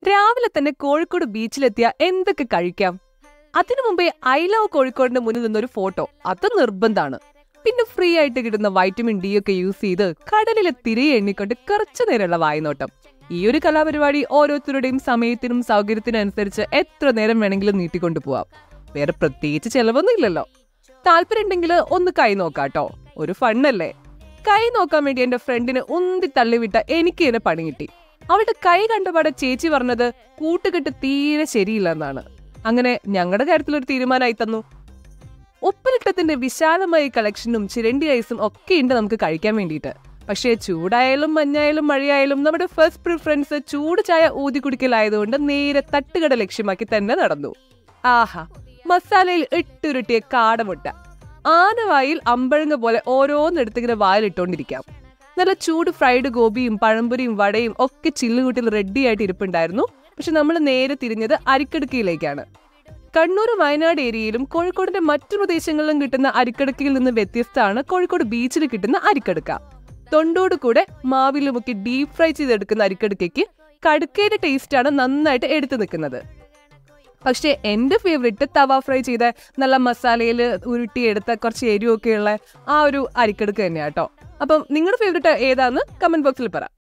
രാവിലെ തന്നെ കോഴിക്കോട് ബീച്ചിലെത്തിയ എന്തൊക്കെ കഴിക്കാം അതിനു മുമ്പേ ഐ ലവ് കോഴിക്കോടിന്റെ മുന്നിൽ നിന്നൊരു ഫോട്ടോ അത് നിർബന്ധാണ് പിന്നെ ഫ്രീ ആയിട്ട് കിട്ടുന്ന വൈറ്റമിൻ ഡി ഒക്കെ യൂസ് ചെയ്ത് കടലിലെ തിരയെ എണ്ണിക്കൊണ്ട് കുറച്ചു നേരമുള്ള വായനോട്ടം ഈ ഒരു കലാപരിപാടി ഓരോരുത്തരുടെയും സമയത്തിനും സൗകര്യത്തിനും അനുസരിച്ച് എത്ര നേരം വേണമെങ്കിലും നീട്ടിക്കൊണ്ടു പോവാം വേറെ പ്രത്യേകിച്ച് ചെലവൊന്നും ഇല്ലല്ലോ താല്പര്യമുണ്ടെങ്കിൽ ഒന്ന് കൈ നോക്കാട്ടോ ഒരു ഫണ്ണല്ലേ കൈ നോക്കാൻ വേണ്ടി എന്റെ ഫ്രണ്ടിന് ഉന്തി തള്ളിവിട്ട എനിക്ക് ഇതിനെ പണി കിട്ടി അവളുടെ കൈ കണ്ടപാടെ ചേച്ചി പറഞ്ഞത് കൂട്ടുകെട്ട് തീരെ ശരിയില്ലെന്നാണ് അങ്ങനെ ഞങ്ങളുടെ കാര്യത്തിൽ ഒരു തീരുമാനമായി തന്നു ഉപ്പിലിട്ടത്തിന്റെ വിശാലമായ കളക്ഷനും ചിരണ്ടി ഐസും ഒക്കെ ഉണ്ട് നമുക്ക് കഴിക്കാൻ വേണ്ടിയിട്ട് പക്ഷേ ചൂടായാലും മഞ്ഞായാലും മഴയായാലും നമ്മുടെ ഫസ്റ്റ് പ്രിഫറൻസ് ചൂട് ചായ ഊതി കുടിക്കലായതുകൊണ്ട് നേരെ തട്ടുകട ലക്ഷ്യമാക്കി തന്നെ നടന്നു ആഹാ മസാലയിൽ ഇട്ടുരുട്ടിയ കാടമുട്ട ആനവായിൽ അമ്പഴങ്ങ പോലെ ഓരോന്നെടുത്തിങ്ങനെ വായിലിട്ടോണ്ടിരിക്കാം നല്ല ചൂട് ഫ്രൈഡ് ഗോപിയും പഴംപൊരിയും വടയും ഒക്കെ ചില്ലുകൂട്ടിൽ റെഡി ആയിട്ട് ഇരിപ്പുണ്ടായിരുന്നു പക്ഷെ നമ്മൾ നേരെ തിരിഞ്ഞത് അരിക്കടുക്കയിലേക്കാണ് കണ്ണൂർ വയനാട് ഏരിയയിലും കോഴിക്കോടിന്റെ മറ്റു പ്രദേശങ്ങളിലും കിട്ടുന്ന അരിക്കടുക്കയിൽ നിന്ന് വ്യത്യസ്തമാണ് കോഴിക്കോട് ബീച്ചിൽ കിട്ടുന്ന അരിക്കടുക്ക തൊണ്ടോട് കൂടെ മാവിൽ മുക്കി ഡീപ് ഫ്രൈ ചെയ്തെടുക്കുന്ന അരിക്കടുക്കയ്ക്ക് കടുക്കയുടെ ടേസ്റ്റാണ് നന്നായിട്ട് എടുത്തു നിൽക്കുന്നത് പക്ഷേ എൻ്റെ ഫേവറേറ്റ് തവ ഫ്രൈ ചെയ്ത നല്ല മസാലയിൽ ഉരുട്ടിയെടുത്ത കുറച്ച് എരിവൊക്കെയുള്ള ആ ഒരു അരിക്കടുക്ക തന്നെയാട്ടോ അപ്പം നിങ്ങളുടെ ഫേവറേറ്റ് ഏതാന്ന് കമന്റ് ബോക്സിൽ പറ